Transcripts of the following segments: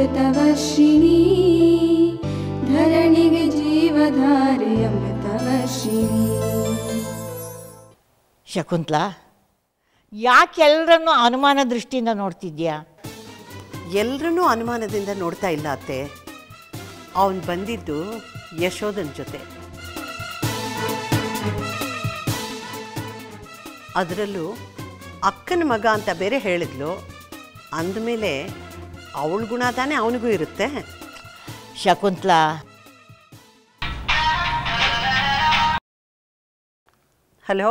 ಅಮೃತವರ್ಷಿಣಿ ಧರಣಿಗೆ ಜೀವಧಾರೆ ಅಮೃತವರ್ಷಿಣಿ ಶಕುಂತ್ಲಾ ಯಾಕೆ ಎಲ್ಲರನ್ನೂ ಅನುಮಾನ ದೃಷ್ಟಿಯಿಂದ ನೋಡ್ತಿದ್ಯಾ ಎಲ್ರೂ ಅನುಮಾನದಿಂದ ನೋಡ್ತಾ ಇಲ್ಲ ಅತ್ತೆ ಅವನು ಬಂದಿದ್ದು ಯಶೋದನ್ ಜೊತೆ ಅದರಲ್ಲೂ ಅಕ್ಕನ ಮಗ ಅಂತ ಬೇರೆ ಹೇಳಿದ್ಲು ಅಂದಮೇಲೆ ಅವಳ ಗುಣ ತಾನೇ ಅವನಿಗೂ ಇರುತ್ತೆ ಶಕುಂತ್ಲಾ ಹಲೋ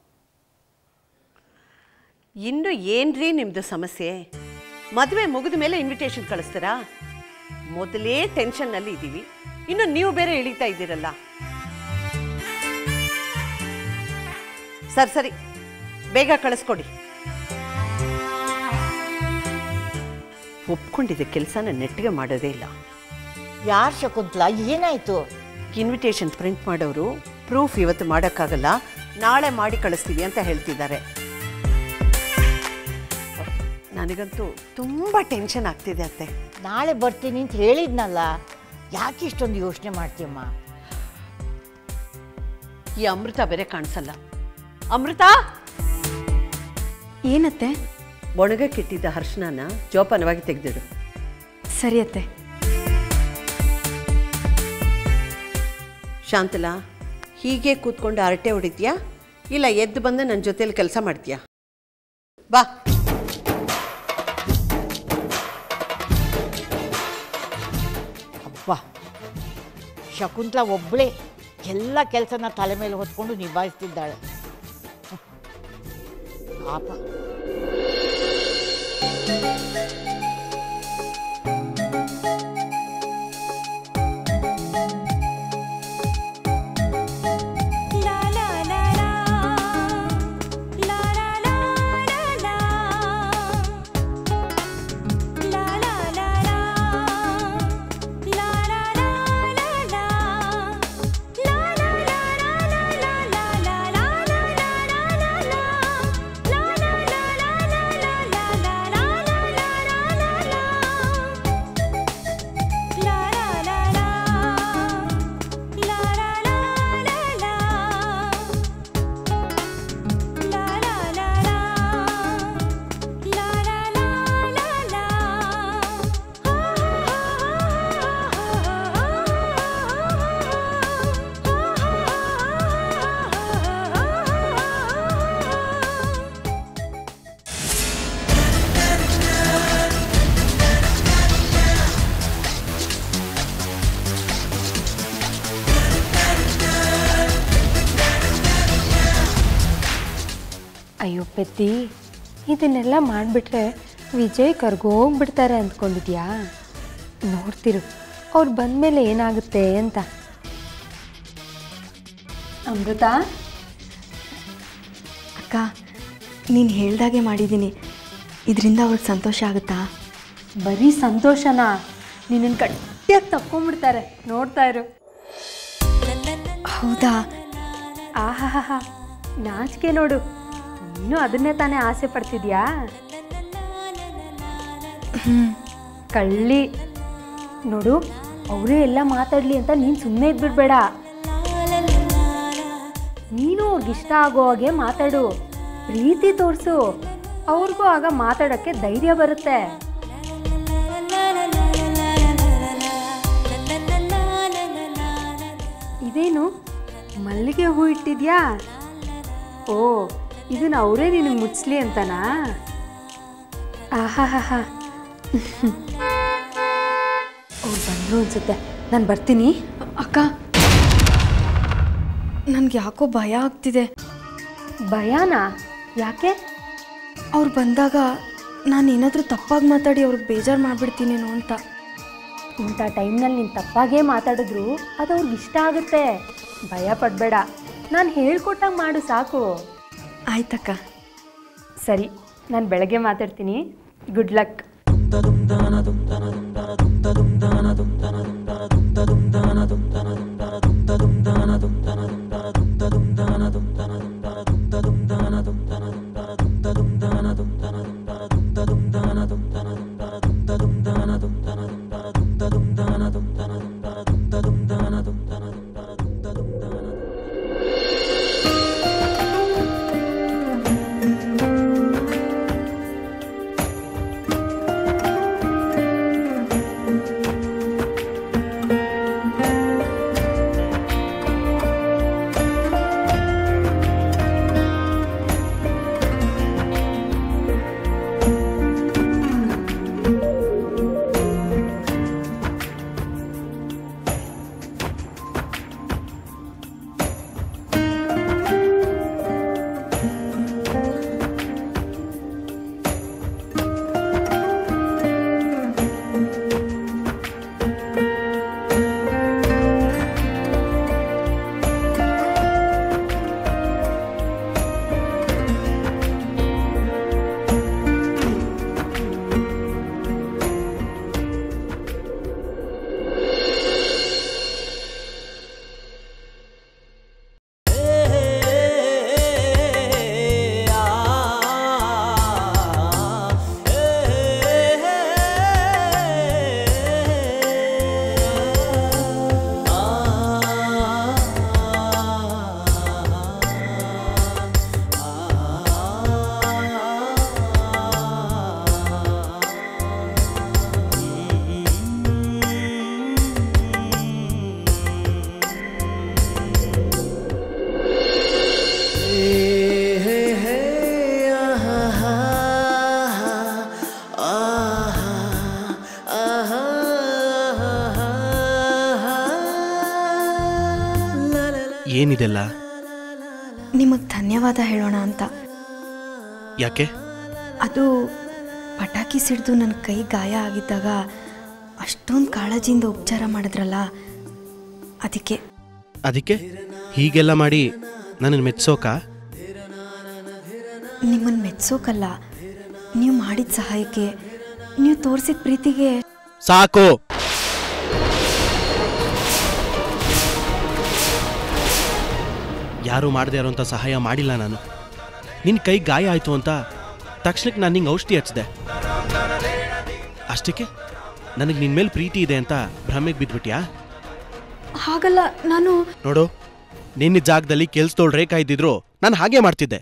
ಇನ್ನು ಏನ್ರಿ ನಿಮ್ಮದು ಸಮಸ್ಯೆ ಮದುವೆ ಮುಗಿದ ಮೇಲೆ ಇನ್ವಿಟೇಷನ್ ಕಳಿಸ್ತೀರಾ ಮೊದಲೇ ಟೆನ್ಷನ್ನಲ್ಲಿ ಇದ್ದೀವಿ ಇನ್ನು ನೀವು ಬೇರೆ ಇಳಿತಾ ಇದ್ದೀರಲ್ಲ ಸರಿ ಸರಿ ಬೇಗ ಕಳಿಸ್ಕೊಡಿ ಒಪ್ಕೊಂಡಿದ್ದ ಕೆಲಸನ ನೆಟ್ಟಿಗೆ ಮಾಡೋದೇ ಇಲ್ಲ ಯಾರು ಶಕುಂತ್ಲಾ ಏನಾಯ್ತು ಇನ್ವಿಟೇಷನ್ ಪ್ರಿಂಟ್ ಮಾಡೋರು ಪ್ರೂಫ್ ಇವತ್ತು ಮಾಡೋಕ್ಕಾಗಲ್ಲ ನಾಳೆ ಮಾಡಿ ಕಳಿಸ್ತೀವಿ ಅಂತ ಹೇಳ್ತಿದ್ದಾರೆ ನನಗಂತೂ ತುಂಬ ಟೆನ್ಷನ್ ಆಗ್ತಿದೆ ಅತ್ತೆ ನಾಳೆ ಬರ್ತೀನಿ ಅಂತ ಹೇಳಿದ್ನಲ್ಲ ಯಾಕೆ ಇಷ್ಟೊಂದು ಯೋಚನೆ ಮಾಡ್ತೀಯಮ್ಮ ಈ ಅಮೃತ ಬೇರೆ ಕಾಣಿಸಲ್ಲ ಅಮೃತ ಏನತ್ತೆ ಒಣಗಕ್ಕಿಟ್ಟಿದ್ದ ಹರ್ಷಣನ ಜೋಪಾನವಾಗಿ ತೆಗೆದಿಡು ಸರಿ ಅತ್ತೆ ಶಾಂತಲಾ ಹೀಗೆ ಕೂತ್ಕೊಂಡು ಹರಟೆ ಹೊಡಿತೀಯಾ ಇಲ್ಲ ಎದ್ದು ಬಂದು ನನ್ನ ಜೊತೆಲಿ ಕೆಲಸ ಮಾಡ್ತೀಯಾ ಬಾ ಅಬ್ಬಾ ಶಕುಂತ್ಲಾ ಒಬ್ಬಳೇ ಎಲ್ಲ ಕೆಲಸನ ತಲೆ ಮೇಲೆ ಹೊತ್ಕೊಂಡು ನಿಭಾಯಿಸ್ತಿದ್ದಾಳೆ ಪಾಪ ಅಯ್ಯೋ ಪೆತ್ತಿ ಇದನ್ನೆಲ್ಲ ಮಾಡಿಬಿಟ್ರೆ ವಿಜಯ್ ಕರ್ಗೋಗ್ಬಿಡ್ತಾರೆ ಅಂದ್ಕೊಂಡಿದ್ಯಾ ನೋಡ್ತಿರು ಅವ್ರು ಬಂದಮೇಲೆ ಏನಾಗುತ್ತೆ ಅಂತ ಅಮೃತ ಅಕ್ಕ ನೀನು ಹೇಳ್ದಾಗೆ ಮಾಡಿದ್ದೀನಿ ಇದರಿಂದ ಅವ್ಳಿಗೆ ಸಂತೋಷ ಆಗುತ್ತಾ ಬರೀ ಸಂತೋಷನಾ ನಿನ್ನನ್ನು ಗಟ್ಟಿಯಾಗಿ ತಕ್ಕೊಂಬಿಡ್ತಾರೆ ನೋಡ್ತಾ ಇರು ಹೌದಾ ಆಹಾಹಾ ನಾಚಿಕೆ ನೋಡು ನೀನು ಅದನ್ನೇ ತಾನೇ ಆಸೆ ಪಡ್ತಿದ್ಯಾ ಕಳ್ಳಿ ನೋಡು ಅವರೇ ಎಲ್ಲ ಮಾತಾಡ್ಲಿ ಅಂತ ನೀನು ಸುಮ್ಮನೆ ಇದ್ಬಿಡ್ಬೇಡ ನೀನು ಅವ್ರಿಗೆ ಇಷ್ಟ ಆಗೋ ಹಾಗೆ ಮಾತಾಡು ಪ್ರೀತಿ ತೋರಿಸು ಅವ್ರಿಗೂ ಆಗ ಮಾತಾಡೋಕ್ಕೆ ಧೈರ್ಯ ಬರುತ್ತೆ ಇದೇನು ಮಲ್ಲಿಗೆ ಹೂ ಇಟ್ಟಿದ್ಯಾ ಓ ಇದನ್ನ ಅವರೇ ನಿನಗೆ ಮುಚ್ಚಲಿ ಅಂತನಾ ಆಹಾಹಾಹಾ ಅವ್ರು ಬಂದರು ಅನ್ಸುತ್ತೆ ನಾನು ಬರ್ತೀನಿ ಅಕ್ಕ ನನಗೆ ಯಾಕೋ ಭಯ ಆಗ್ತಿದೆ ಭಯಾನಾ ಯಾಕೆ ಅವ್ರು ಬಂದಾಗ ನಾನು ಏನಾದರೂ ತಪ್ಪಾಗಿ ಮಾತಾಡಿ ಅವ್ರಿಗೆ ಬೇಜಾರು ಮಾಡಿಬಿಡ್ತೀನೇನೋ ಅಂತ ಇಂಥ ಟೈಮ್ನಲ್ಲಿ ನೀನು ತಪ್ಪಾಗೇ ಮಾತಾಡಿದ್ರು ಅದು ಅವ್ರಿಗೆ ಇಷ್ಟ ಆಗುತ್ತೆ ಭಯ ಪಡಬೇಡ ನಾನು ಹೇಳ್ಕೊಟ್ಟಾಗ ಮಾಡು ಸಾಕು ಆಯ್ತಕ್ಕ ಸರಿ ನಾನು ಬೆಳಗ್ಗೆ ಮಾತಾಡ್ತೀನಿ ಗುಡ್ ಲಕ್ ಏನಿದೆಲ್ಲ ನಿಮಗೆ ಧನ್ಯವಾದ ಹೇಳೋಣ ಅಂತ ಯಾಕೆ ಅದು ಪಟಾಕಿ ಸಿಡಿದು ನನ್ನ ಕೈ ಗಾಯ ಆಗಿದ್ದಾಗ ಅಷ್ಟೊಂದು ಕಾಳಜಿಯಿಂದ ಉಪಚಾರ ಮಾಡಿದ್ರಲ್ಲ ಅದಕ್ಕೆ ಅದಕ್ಕೆ ಹೀಗೆಲ್ಲ ಮಾಡಿ ನನ್ನನ್ನು ಮೆಚ್ಚೋಕ ನಿಮ್ಮನ್ನು ಮೆಚ್ಚೋಕಲ್ಲ ನೀವು ಮಾಡಿದ ಸಹಾಯಕ್ಕೆ ನೀವು ತೋರಿಸಿದ ಪ್ರೀತಿಗೆ ಸಾಕು ಯಾರು ಮಾಡದೇ ಇರೋಂಥ ಸಹಾಯ ಮಾಡಿಲ್ಲ ನಾನು ನಿನ್ನ ಕೈ ಗಾಯ ಆಯಿತು ಅಂತ ತಕ್ಷಣಕ್ಕೆ ನಾನು ನಿಂಗೆ ಔಷಧಿ ಹಚ್ಚಿದೆ ಅಷ್ಟಕ್ಕೆ ನನಗೆ ನಿನ್ನ ಮೇಲೆ ಪ್ರೀತಿ ಇದೆ ಅಂತ ಭ್ರಮೆಗೆ ಬಿದ್ಬಿಟ್ಯಾ ಹಾಗಲ್ಲ ನಾನು ನೋಡು ನಿನ್ನ ಜಾಗದಲ್ಲಿ ಕೆಲ್ಸದೋಳು ರೇಖಾ ಇದ್ದಿದ್ರು ನಾನು ಹಾಗೆ ಮಾಡ್ತಿದ್ದೆ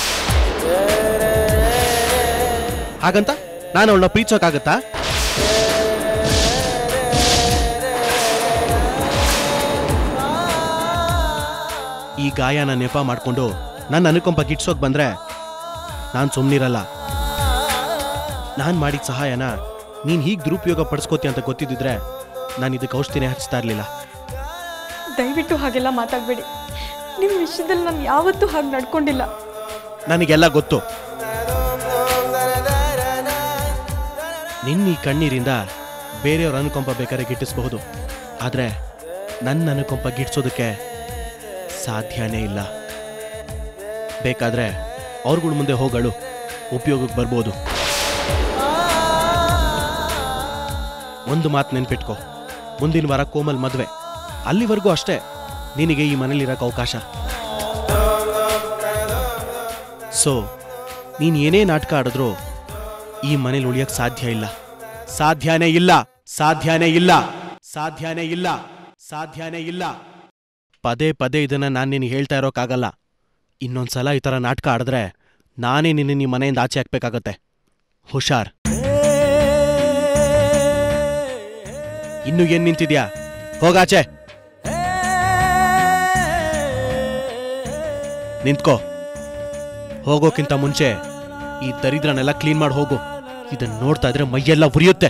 ಹಾಗಂತ ನಾನು ಅವಳನ್ನ ಪ್ರೀತಿಸೋಕ್ಕಾಗತ್ತಾ ಈ ಗಾಯನ ನೆಪ ಮಾಡಿಕೊಂಡು ನನ್ನ ಅನುಕಂಪ ಗಿಟ್ಸೋಕ್ ಬಂದ್ರೆ ನಾನು ಸುಮ್ಮನಿರಲ್ಲ ನಾನು ಮಾಡಿದ ಸಹಾಯನ ನೀನು ಹೀಗೆ ದುರುಪಯೋಗ ಪಡಿಸ್ಕೋತಿ ಅಂತ ಗೊತ್ತಿದ್ದಿದ್ರೆ ನಾನು ಇದಕ್ಕೆ ಔಷಧಿನೇ ಹಚ್ತಾ ಇರಲಿಲ್ಲ ದಯವಿಟ್ಟು ಹಾಗೆಲ್ಲ ಮಾತಾಡಬೇಡಿ ನಿಮ್ಮ ವಿಷಯದಲ್ಲಿ ನಾನು ಯಾವತ್ತೂ ಹಾಗೆ ನಡ್ಕೊಂಡಿಲ್ಲ ನನಗೆಲ್ಲ ಗೊತ್ತು ನಿನ್ನ ಈ ಕಣ್ಣೀರಿಂದ ಬೇರೆಯವ್ರ ಅನುಕಂಪ ಬೇಕಾದ್ರೆ ಗಿಟ್ಟಿಸಬಹುದು ಆದರೆ ನನ್ನ ಅನುಕಂಪ ಗಿಟ್ಟಿಸೋದಕ್ಕೆ ಸಾಧ್ಯನೇ ಇಲ್ಲ ಬೇಕಾದ್ರೆ ಅವ್ರಗಳ ಮುಂದೆ ಹೋಗಳು ಉಪಯೋಗಕ್ಕೆ ಬರ್ಬೋದು ಒಂದು ಮಾತು ನೆನ್ಪಿಟ್ಕೋ ಮುಂದಿನ ವಾರ ಕೋಮಲ್ ಮದುವೆ ಅಲ್ಲಿವರೆಗೂ ಅಷ್ಟೇ ನಿನಗೆ ಈ ಮನೇಲಿರೋಕೆ ಅವಕಾಶ ಸೊ ನೀನು ಏನೇ ನಾಟಕ ಆಡಿದ್ರೂ ಈ ಮನೇಲಿ ಉಳಿಯಕ್ ಸಾಧ್ಯ ಇಲ್ಲ ಸಾಧ್ಯನೇ ಇಲ್ಲ ಸಾಧ್ಯನೇ ಇಲ್ಲ ಸಾಧ್ಯನೇ ಇಲ್ಲ ಸಾಧ್ಯನೇ ಇಲ್ಲ ಪದೇ ಪದೇ ಇದನ್ನ ನಾನು ನಿನಗೆ ಹೇಳ್ತಾ ಇರೋಕ್ಕಾಗಲ್ಲ ಇನ್ನೊಂದ್ಸಲ ಈ ಥರ ನಾಟಕ ಆಡಿದ್ರೆ ನಾನೇ ನಿನ್ನ ನಿಮ್ಮ ಮನೆಯಿಂದ ಆಚೆ ಹಾಕ್ಬೇಕಾಗತ್ತೆ ಹುಷಾರ್ ಇನ್ನು ಏನ್ ನಿಂತಿದ್ಯಾ ಹೋಗಾಚೆ ನಿಂತ್ಕೋ ಹೋಗೋಕ್ಕಿಂತ ಮುಂಚೆ ಈ ದರಿದ್ರನೆಲ್ಲ ಕ್ಲೀನ್ ಮಾಡಿ ಹೋಗು ಇದನ್ನ ನೋಡ್ತಾ ಇದ್ರೆ ಮೈಯೆಲ್ಲ ಉರಿಯುತ್ತೆ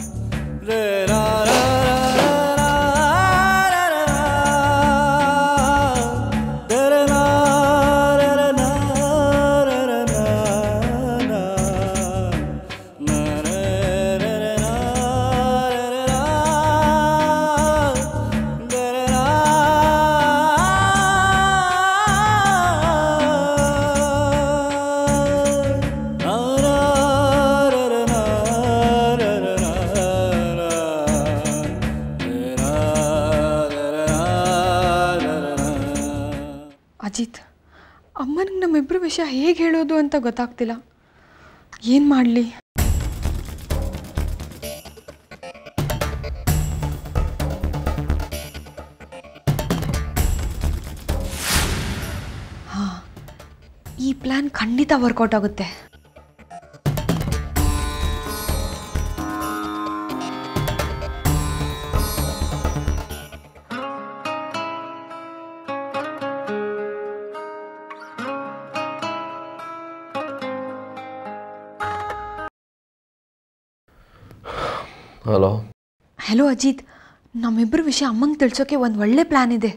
ಅಜಿತ್ ಅಮ್ಮನಿಗೆ ನಮ್ಮಿಬ್ಬರ ವಿಷಯ ಹೇಗೆ ಹೇಳೋದು ಅಂತ ಗೊತ್ತಾಗ್ತಿಲ್ಲ ಏನು ಮಾಡಲಿ ಹಾಂ ಈ ಪ್ಲ್ಯಾನ್ ಖಂಡಿತ ವರ್ಕೌಟ್ ಆಗುತ್ತೆ ಹಲೋ ಹಲೋ ಅಜಿತ್ ನಮ್ಮಿಬ್ಬರ ವಿಷಯ ಅಮ್ಮಂಗೆ ತಿಳ್ಸೋಕೆ ಒಂದು ಒಳ್ಳೆ ಪ್ಲ್ಯಾನ್ ಇದೆ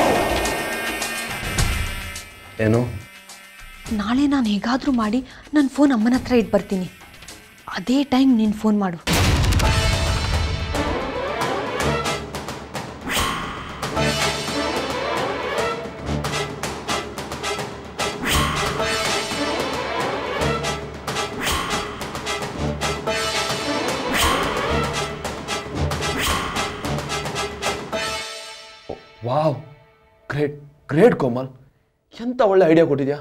ಏನು ನಾಳೆ ನಾನು ಹೇಗಾದರೂ ಮಾಡಿ ನನ್ನ ಫೋನ್ ಅಮ್ಮನ ಹತ್ರ ಇಟ್ಟು ಬರ್ತೀನಿ ಅದೇ ಟೈಮ್ ನೀನು ಫೋನ್ ಮಾಡು ವಾವ್ ಗ್ರೇಟ್ ಗ್ರೇಟ್ ಕೋಮಲ್ ಎಂಥ ಒಳ್ಳೆ ಐಡಿಯಾ ಕೊಟ್ಟಿದ್ಯಾ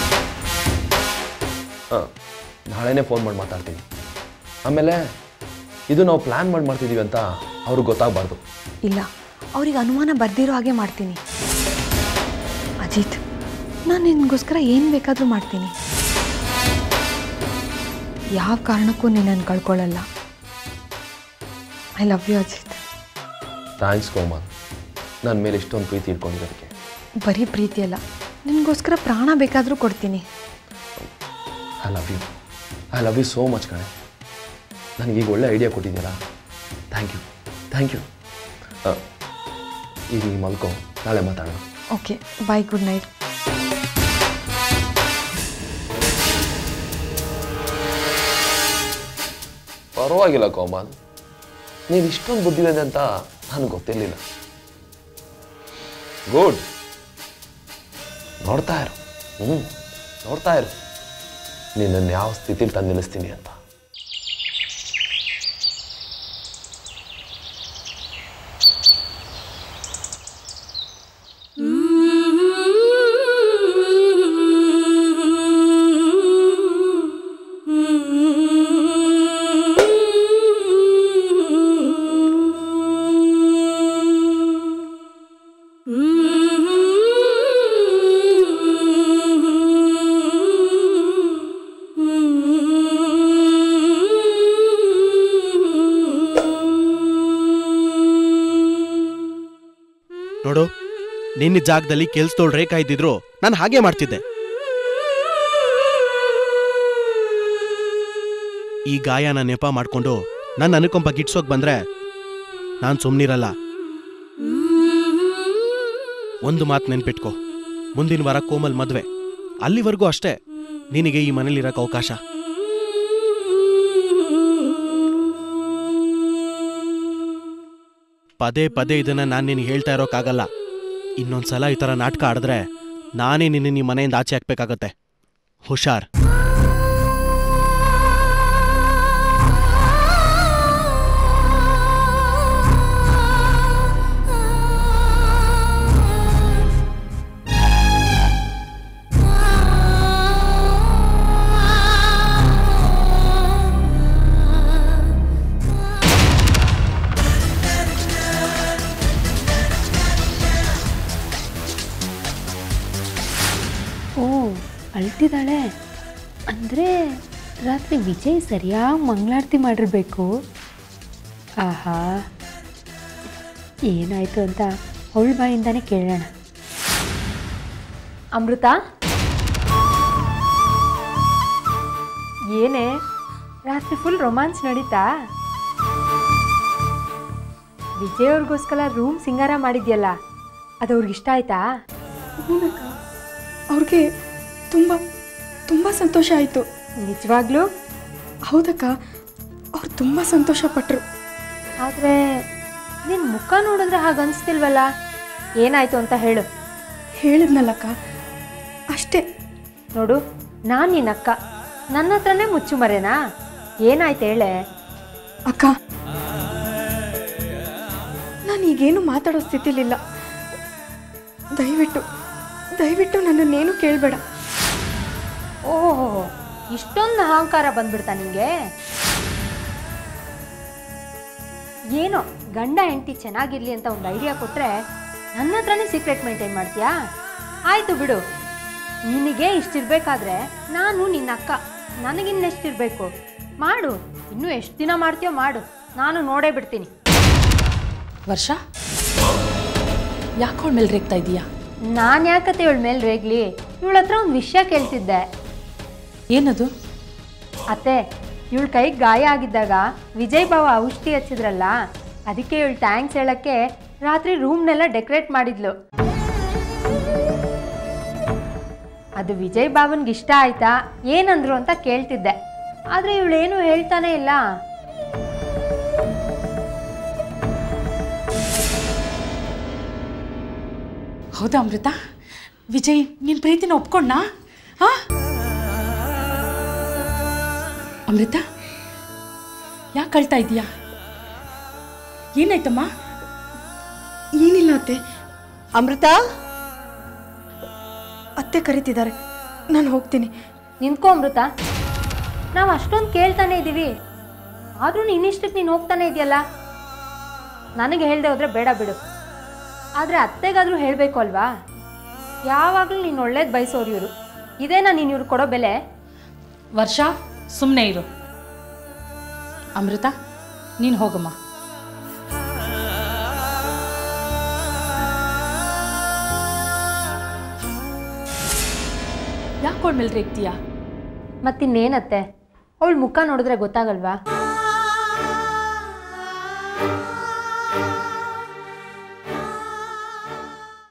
ಹಾಂ ನಾಳೆನೇ ಫೋನ್ ಮಾಡಿ ಮಾತಾಡ್ತೀನಿ ಆಮೇಲೆ ಇದು ನಾವು ಪ್ಲ್ಯಾನ್ ಮಾಡಿ ಮಾಡ್ತಿದ್ದೀವಿ ಅಂತ ಅವ್ರಿಗೆ ಗೊತ್ತಾಗಬಾರ್ದು ಇಲ್ಲ ಅವ್ರಿಗೆ ಅನುಮಾನ ಬರ್ದಿರೋ ಹಾಗೆ ಮಾಡ್ತೀನಿ ಅಜಿತ್ ನಾನು ನಿನಗೋಸ್ಕರ ಏನು ಬೇಕಾದರೂ ಮಾಡ್ತೀನಿ ಯಾವ ಕಾರಣಕ್ಕೂ ನಿನ್ನನ್ನು ಕಳ್ಕೊಳ್ಳಲ್ಲ I love you Ajith thanks Komal ನನ್ನ ಮೇಲೆ ಇಷ್ಟೊಂದು ಪ್ರೀತಿ ಇಟ್ಕೊಂಡಿರೋದಕ್ಕೆ ಬರೀ ಪ್ರೀತಿ ಅಲ್ಲ ನಿನಗೋಸ್ಕರ ಪ್ರಾಣ ಬೇಕಾದರೂ ಕೊಡ್ತೀನಿ I love you I love you so much ಕಣೆ ನನಗೀಗ ಒಳ್ಳೆ ಐಡಿಯಾ ಕೊಟ್ಟಿದ್ದೀರಾ ಥ್ಯಾಂಕ್ ಯು ಥ್ಯಾಂಕ್ ಯು ಈಗ ನೀನು ಮಲ್ಕೋ ನಾಳೆ ಮಾತಾಡೋಣ ಓಕೆ ಬಾಯ್ ಗುಡ್ ನೈಟ್ ಪರವಾಗಿಲ್ಲ ಕೋಮಲ್ ನೀನು ಇಷ್ಟೊಂದು ಬುದ್ಧಿದೆ ಅಂತ ನನಗೆ ಗೊತ್ತಿರಲಿಲ್ಲ ಗುಡ್ ನೋಡ್ತಾ ಇರು ಹ್ಞೂ ನೋಡ್ತಾ ಇರು ನಿನ್ನನ್ನು ಯಾವ ಸ್ಥಿತಿಲಿ ತಂದು ನಿಲ್ಲಿಸ್ತೀನಿ ಅಂತ ನೋಡು ನಿನ್ನ ಜಾಗದಲ್ಲಿ ಕೆಲ್ಸದೋಳು ರೇಖಾ ಇದ್ದಿದ್ರು ನಾನು ಹಾಗೆ ಮಾಡ್ತಿದ್ದೆ ಈ ಗಾಯನ ನೆಪ ಮಾಡ್ಕೊಂಡು ನನ್ನ ಅನುಕಂಪ ಗಿಟ್ಸೋಕ್ ಬಂದ್ರೆ ನಾನು ಸುಮ್ಮನಿರಲ್ಲ ಒಂದು ಮಾತು ನೆನ್ಪಿಟ್ಕೋ ಮುಂದಿನ ವಾರ ಕೋಮಲ್ ಮದ್ವೆ ಅಲ್ಲಿವರೆಗೂ ಅಷ್ಟೇ ನಿನಗೆ ಈ ಮನೇಲಿರಕ್ಕೆ ಅವಕಾಶ ಪದೇ ಪದೇ ಇದನ್ನ ನಾನು ನಿನಗೆ ಹೇಳ್ತಾ ಇರೋಕ್ಕಾಗಲ್ಲ ಇನ್ನೊಂದ್ಸಲ ಈ ಥರ ನಾಟಕ ಆಡಿದ್ರೆ ನಾನೇ ನಿನ್ನ ನಿಮ್ಮ ಮನೆಯಿಂದ ಆಚೆ ಹಾಕ್ಬೇಕಾಗತ್ತೆ ಹುಷಾರ್ ಓ ಅಳ್ತಿದ್ದಾಳೆ ಅಂದರೆ ರಾತ್ರಿ ವಿಜಯ್ ಸರಿಯಾಗಿ ಮಂಗಳಾರತಿ ಮಾಡಿರ್ಬೇಕು ಆಹಾ ಏನಾಯಿತು ಅಂತ ಅವಳ ಬಾಯಿಂದಾನೇ ಕೇಳೋಣ ಅಮೃತ ಏನೇ ರಾತ್ರಿ ಫುಲ್ ರೊಮ್ಯಾನ್ಸ್ ನಡೀತಾ ವಿಜಯ್ ಅವ್ರಿಗೋಸ್ಕರ ರೂಮ್ ಸಿಂಗಾರ ಮಾಡಿದ್ಯಲ್ಲ ಅದು ಅವ್ರಿಗೆ ಇಷ್ಟ ಆಯ್ತಾ ಅವ್ರಿಗೆ ತುಂಬ ತುಂಬ ಸಂತೋಷ ಆಯಿತು ನಿಜವಾಗ್ಲೂ ಹೌದಕ್ಕ ಅವ್ರು ತುಂಬ ಸಂತೋಷ ಪಟ್ಟರು ಆದರೆ ನಿನ್ನ ಮುಖ ನೋಡಿದ್ರೆ ಹಾಗೆ ಅನಿಸ್ತಿಲ್ವಲ್ಲ ಏನಾಯ್ತು ಅಂತ ಹೇಳು ಹೇಳಿದ್ನಲ್ಲಕ್ಕ ಅಷ್ಟೇ ನೋಡು ನಾನು ನಿನ್ನ ಅಕ್ಕ ನನ್ನ ಹತ್ರನೇ ಮುಚ್ಚು ಮರೆನಾ ಏನಾಯ್ತು ಹೇಳೆ ಅಕ್ಕ ನಾನು ಈಗೇನು ಮಾತಾಡೋ ಸ್ಥಿತಿಲಿಲ್ಲ ದಯವಿಟ್ಟು ದಯವಿಟ್ಟು ನನ್ನನ್ನೇನು ಕೇಳಬೇಡ ಓಹೋ ಇಷ್ಟೊಂದು ಅಹಂಕಾರ ಬಂದ್ಬಿಡ್ತಾ ನಿಂಗೆ ಏನೋ ಗಂಡ ಹೆಂಡತಿ ಚೆನ್ನಾಗಿರ್ಲಿ ಅಂತ ಒಂದು ಐಡಿಯಾ ಕೊಟ್ಟರೆ ನನ್ನ ಹತ್ರನೇ ಸೀಕ್ರೆಟ್ ಮೇಂಟೈನ್ ಮಾಡ್ತೀಯಾ ಆಯಿತು ಬಿಡು ನಿನಗೆ ಇಷ್ಟಿರ್ಬೇಕಾದ್ರೆ ನಾನು ನಿನ್ನ ಅಕ್ಕ ನನಗಿನ್ನೆಷ್ಟಿರಬೇಕು ಮಾಡು ಇನ್ನೂ ಎಷ್ಟು ದಿನ ಮಾಡ್ತೀಯೋ ಮಾಡು ನಾನು ನೋಡೇ ಬಿಡ್ತೀನಿ ವರ್ಷ ಯಾಕೆ ಅವಳ ಮೇಲೆ ರೇಗ್ತಾ ಇದೀಯಾ ನಾನು ಯಾಕತ್ತೆ ಇವಳ ಮೇಲೆ ರೇಗ್ಲಿ ಇವಳ ಹತ್ರ ಒಂದು ವಿಷಯ ಕೇಳ್ತಿದ್ದೆ ಏನದು ಅತ್ತೆ ಇವಳ ಕೈಗೆ ಗಾಯ ಆಗಿದ್ದಾಗ ವಿಜಯ್ ಬಾವ ಔಷಧಿ ಹಚ್ಚಿದ್ರಲ್ಲ ಅದಕ್ಕೆ ಇವಳು ಥ್ಯಾಂಕ್ಸ್ ಹೇಳಕ್ಕೆ ರಾತ್ರಿ ರೂಮ್ನೆಲ್ಲ ಡೆಕೋರೇಟ್ ಮಾಡಿದ್ಲು ಅದು ವಿಜಯ್ ಬಾವನ್ಗೆ ಇಷ್ಟ ಆಯ್ತಾ ಏನಂದ್ರು ಅಂತ ಕೇಳ್ತಿದ್ದೆ ಆದರೆ ಇವಳೇನು ಹೇಳ್ತಾನೆ ಇಲ್ಲ ಹೌದಾ ಅಮೃತ ವಿಜಯ್ ನಿನ್ನ ಪ್ರೀತಿನ ಒಪ್ಕೊಂಡ್ನಾ ಹಾ ಅಮೃತ ಯಾಕೆ ಕಳ್ತಾ ಇದೀಯಾ ಏನಾಯ್ತಮ್ಮ ಏನಿಲ್ಲ ಅತ್ತೆ ಅಮೃತ ಅತ್ತೆ ಕರಿತಿದ್ದಾರೆ ನಾನು ಹೋಗ್ತೀನಿ ನಿಂತ್ಕೊ ಅಮೃತ ನಾವು ಅಷ್ಟೊಂದು ಕೇಳ್ತಾನೆ ಇದ್ದೀವಿ ಆದರೂ ನೀನಿಷ್ಟಕ್ಕೆ ನೀನು ಹೋಗ್ತಾನೆ ಇದೆಯಲ್ಲ ನನಗೆ ಹೇಳ್ದೆ ಹೋದ್ರೆ ಬೇಡ ಬಿಡು ಆದರೆ ಅತ್ತೆಗಾದರೂ ಹೇಳಬೇಕು ಅಲ್ವಾ ಯಾವಾಗಲೂ ನೀನು ಒಳ್ಳೇದು ಬಯಸೋರು ಇವರು ಇದೇನಾ ನೀನು ಇವ್ರು ಕೊಡೋ ಬೆಲೆ ವರ್ಷ ಸುಮ್ಮನೆ ಇರು ಅಮೃತ ನೀನು ಹೋಗಮ್ಮ ಯಾಕೆ ಮೇಲೆ ರೇಗ್ತೀಯಾ ಮತ್ತಿನ್ನೇನತ್ತೆ ಅವಳ ಮುಖ ನೋಡಿದ್ರೆ ಗೊತ್ತಾಗಲ್ವಾ